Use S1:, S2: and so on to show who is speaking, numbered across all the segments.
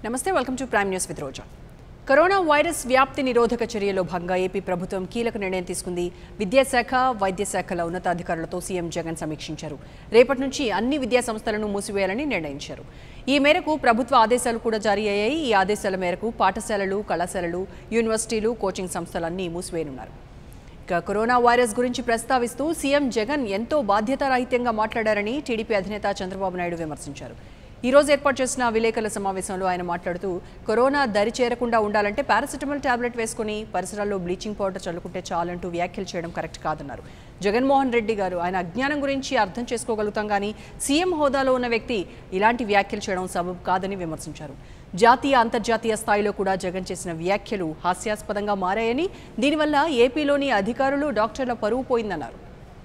S1: నమస్తే welcome to Prime News with Roja corona virus వ్యాప్తి నిరోధక చర్యలో భాగంగా ఏపీ ప్రభుత్వం కీలక నిర్ణయం తీసుకుంది విద్యాశాఖ వైద్య శాఖల ఉన్నతాధికారులతో సీఎం జగన్ సమీక్షించారు రేపటి నుంచి అన్ని విద్యా సంస్థలను మూసివేయాలని నిర్ణయించారు ఈ మేరకు ప్రభుత్వ ఆదేశాలు కూడా జారీ అయ్యాయి ఈ ఆదేశాల మేరకు పాఠశాలలు కళాశాలలు యూనివర్సిటీలు కోచింగ్ సంస్థలన్నీ మూసివేయనున్నారు ఇక కరోనా వైరస్ గురించి ప్రస్తావిస్తూ సీఎం జగన్ ఎంతో బాధ్యతారాహిత్యంగా మాట్లాడారని టీడీపీ అధినేత చంద్రబాబు నాయుడు విమర్శించారు ఈ రోజు ఏర్పాటు చేసిన విలేకరుల సమావేశంలో ఆయన మాట్లాడుతూ కరోనా దరి చేరకుండా ఉండాలంటే పారాసిటమాల్ టాబ్లెట్ వేసుకుని పరిసరాల్లో బ్లీచింగ్ పౌడర్ చల్లుకుంటే చాలంటూ వ్యాఖ్యలు చేయడం కరెక్ట్ కాదన్నారు జగన్మోహన్ రెడ్డి గారు ఆయన అజ్ఞానం గురించి అర్థం చేసుకోగలుగుతాం కానీ సీఎం హోదాలో ఉన్న వ్యక్తి ఇలాంటి వ్యాఖ్యలు చేయడం సబబు కాదని విమర్శించారు జాతీయ అంతర్జాతీయ స్థాయిలో కూడా జగన్ చేసిన వ్యాఖ్యలు హాస్యాస్పదంగా మారాయని దీనివల్ల ఏపీలోని అధికారులు డాక్టర్ల పరువు పోయిందన్నారు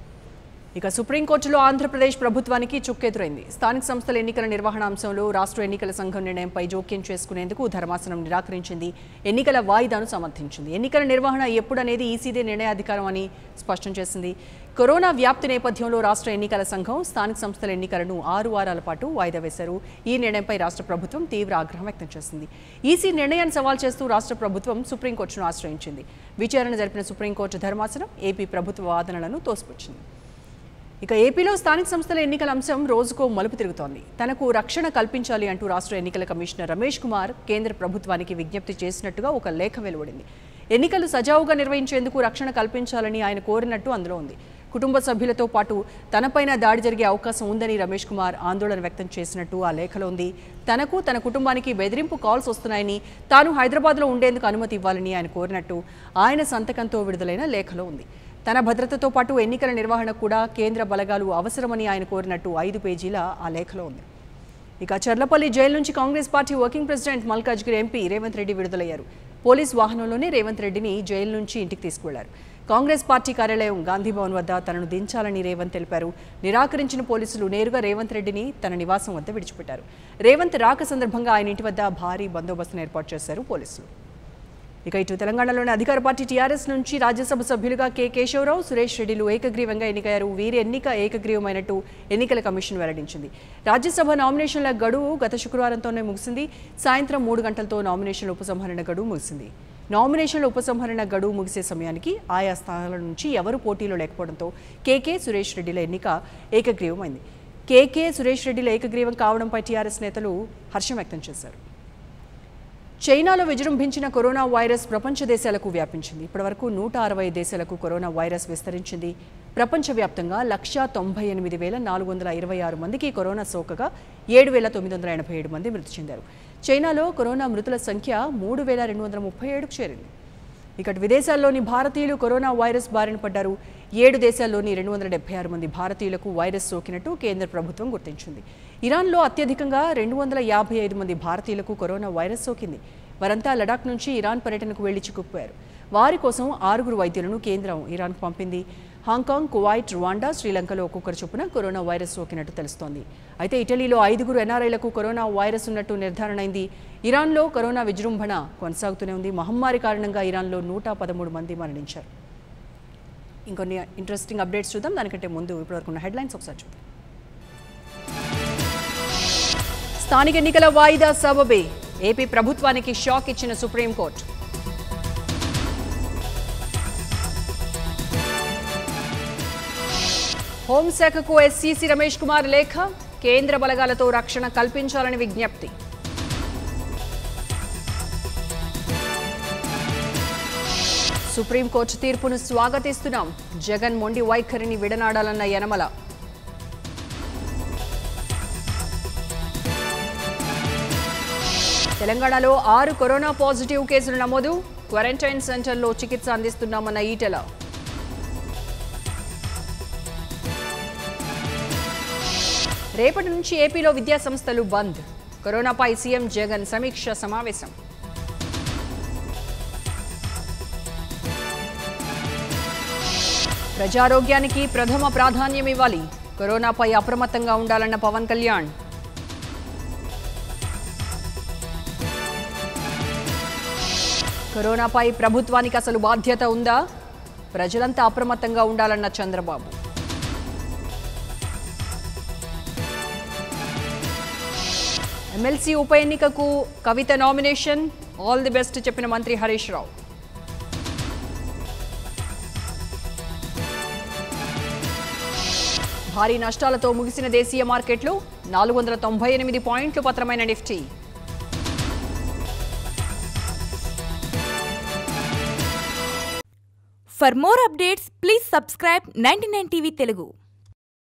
S1: ఇక సుప్రీంకోర్టులో ఆంధ్రప్రదేశ్ ప్రభుత్వానికి చుక్కెదురైంది స్థానిక సంస్థల ఎన్నికల నిర్వహణ అంశంలో రాష్ట్ర ఎన్నికల సంఘం నిర్ణయంపై జోక్యం చేసుకునేందుకు ధర్మాసనం నిరాకరించింది ఎన్నికల వాయిదాను సమర్థించింది ఎన్నికల నిర్వహణ ఎప్పుడనేది ఈసీదే నిర్ణయాధికారం అని స్పష్టం చేసింది కరోనా వ్యాప్తి నేపథ్యంలో రాష్ట్ర ఎన్నికల సంఘం స్థానిక సంస్థల ఎన్నికలను ఆరు వారాల పాటు వాయిదా వేశారు ఈ నిర్ణయంపై రాష్ట్ర ప్రభుత్వం తీవ్ర ఆగ్రహం వ్యక్తం చేసింది ఈసీ నిర్ణయాన్ని సవాల్ చేస్తూ రాష్ట్ర ప్రభుత్వం సుప్రీంకోర్టును ఆశ్రయించింది విచారణ జరిపిన సుప్రీంకోర్టు ధర్మాసనం ఏపీ ప్రభుత్వ వాదనలను తోసిపుచ్చింది ఇక ఏపీలో స్థానిక సంస్థల ఎన్నికల అంశం రోజుకో మలుపు తిరుగుతోంది తనకు రక్షణ కల్పించాలి అంటూ రాష్ట్ర ఎన్నికల కమిషనర్ రమేష్ కుమార్ కేంద్ర ప్రభుత్వానికి విజ్ఞప్తి చేసినట్టుగా ఒక లేఖ వెలువడింది ఎన్నికలు సజావుగా నిర్వహించేందుకు రక్షణ కల్పించాలని ఆయన కోరినట్టు అందులో ఉంది కుటుంబ సభ్యులతో పాటు తనపైన దాడి జరిగే అవకాశం ఉందని రమేష్ కుమార్ ఆందోళన వ్యక్తం చేసినట్టు ఆ లేఖలో ఉంది తనకు తన కుటుంబానికి బెదిరింపు కాల్స్ వస్తున్నాయని తాను హైదరాబాద్లో ఉండేందుకు అనుమతి ఇవ్వాలని ఆయన కోరినట్టు ఆయన సంతకంతో విడుదలైన లేఖలో ఉంది తన భద్రతతో పాటు ఎన్నికల నిర్వహణకు కూడా కేంద్ర బలగాలు అవసరమని ఆయన కోరినట్టు ఐదు పేజీల ఆ లేఖలో ఉంది ఇక చర్లపల్లి జైలు నుంచి Congress party working president Malkajgiri MP Revanth Reddy విడుదలయ్యారు పోలీస్ వాహనంలోనే రేవంత్ రెడ్డిని జైలు నుంచి ఇంటికి తీసుకువెళ్లారు కాంగ్రెస్ పార్టీ కార్యాలయం గాంధీభవన్ వద్ద తనను దించాలని రేవంత్ తెలిపారు నిరాకరించిన పోలీసులు నేరుగా రేవంత్ రెడ్డిని తన నివాసం వద్ద విడిచిపెట్టారు రేవంత్ రాక సందర్భంగా ఆయన ఇంటి వద్ద భారీ బందోబస్తును ఏర్పాటు చేశారు పోలీసులు ఇక ఇటు తెలంగాణలోని అధికార పార్టీ టీఆర్ఎస్ నుంచి రాజ్యసభ సభ్యులుగా కె కేశవరావు సురేష్ రెడ్డిలు ఏకగ్రీవంగా ఎన్నికయ్యారు వీరి ఎన్నిక ఏకగ్రీవమైనట్టు ఎన్నికల కమిషన్ వెల్లడించింది రాజ్యసభ నామినేషన్ల గడువు గత శుక్రవారంతోనే ముగిసింది సాయంత్రం మూడు గంటలతో నామినేషన్ల ఉపసంహరణ గడువు ముగిసింది నామినేషన్ల ఉపసంహరణ గడువు ముగిసే సమయానికి ఆయా స్థానాల నుంచి ఎవరు పోటీలో లేకపోవడంతో కేకే సురేష్ రెడ్డిల ఎన్నిక ఏకగ్రీవమైంది కేకే సురేష్ రెడ్డిల ఏకగ్రీవం కావడంపై టీఆర్ఎస్ నేతలు హర్షం వ్యక్తం చేశారు చైనాలో విజృంభించిన కరోనా వైరస్ ప్రపంచ దేశాలకు వ్యాపించింది ఇప్పటివరకు నూట అరవై దేశాలకు కరోనా వైరస్ విస్తరించింది ప్రపంచవ్యాప్తంగా లక్షా తొంభై ఎనిమిది వేల నాలుగు వందల ఇరవై ఆరు మందికి కరోనా సోకగా ఏడు వేల తొమ్మిది వందల ఎనభై ఏడు మంది మృతి చెందారు చైనాలో కరోనా మృతుల సంఖ్య మూడు వేల రెండు వందల ముప్పై ఏడుకు చేరింది ఇక విదేశాల్లోని భారతీయులు కరోనా వైరస్ బారిన పడ్డారు ఏడు దేశాల్లోని రెండు వందల డెబ్బై ఆరు మంది భారతీయులకు వైరస్ సోకినట్టు కేంద్ర ప్రభుత్వం గుర్తించింది ఇరాన్లో అత్యధికంగా రెండు వందల యాభై ఐదు మంది భారతీయులకు కరోనా వైరస్ సోకింది వారంతా లడాక్ నుంచి ఇరాన్ పర్యటనకు వెళ్లి చిక్కుకుపోయారు వారి కోసం ఆరుగురు వైద్యులను కేంద్రం ఇరాన్కు పంపింది హాంకాంగ్ కువైట్ రువాండా శ్రీలంకలో ఒక్కొక్కరు చొప్పున కరోనా వైరస్ సోకినట్టు తెలుస్తోంది అయితే ఇటలీలో ఐదుగురు ఎన్ఆర్ఐలకు కరోనా వైరస్ ఉన్నట్టు నిర్ధారణ అయింది ఇరాన్లో కరోనా విజృంభణ కొనసాగుతూనే ఉంది మహమ్మారి కారణంగా ఇరాన్లో నూట పదమూడు మంది మరణించారు ఇంకొన్ని ఇంట్రెస్టింగ్ అప్డేట్స్ చూద్దాం దానికంటే ముందు ఇప్పటివరకు ఉన్న హెడ్లైన్స్ ఒకసారి చూద్దాం స్థానిక ఎన్నికల వాయిదా సబబే ఏపీ ప్రభుత్వానికి షాక్ ఇచ్చిన సుప్రీంకోర్టు హోంశాఖకు ఎస్సీసీ రమేష్ కుమార్ లేఖ కేంద్ర బలగాలతో రక్షణ కల్పించాలని విజ్ఞప్తి సుప్రీంకోర్టు తీర్పును స్వాగతిస్తున్నాం జగన్ మొండి వైఖరిని విడనాడాలన్న యనమల తెలంగాణలో ఆరు కరోనా పాజిటివ్ కేసులు నమోదు క్వారంటైన్ సెంటర్లో చికిత్స అందిస్తున్నామన్న ఈటెల రేపటి నుంచి ఏపీలో విద్యా సంస్థలు బంద్ కరోనాపై సీఎం జగన్ సమీక్ష సమావేశం ప్రజారోగ్యానికి ప్రథమ ప్రాధాన్యం ఇవ్వాలి కరోనాపై అప్రమత్తంగా ఉండాలన్న పవన్ కళ్యాణ్ కరోనాపై ప్రభుత్వానికి అసలు బాధ్యత ఉందా ప్రజలంతా అప్రమత్తంగా ఉండాలన్న చంద్రబాబు ఎమ్మెల్సీ ఉప ఎన్నికకు Kavitha nomination all the best చెప్పిన మంత్రి హరీష్ రావు భారీ నష్టాలతో ముగిసిన దేశీయ మార్కెట్లు నాలుగు వందల తొంభై ఎనిమిది పాయింట్లు పత్రమైన Nifty
S2: For more updates, please subscribe 99 TV Telugu.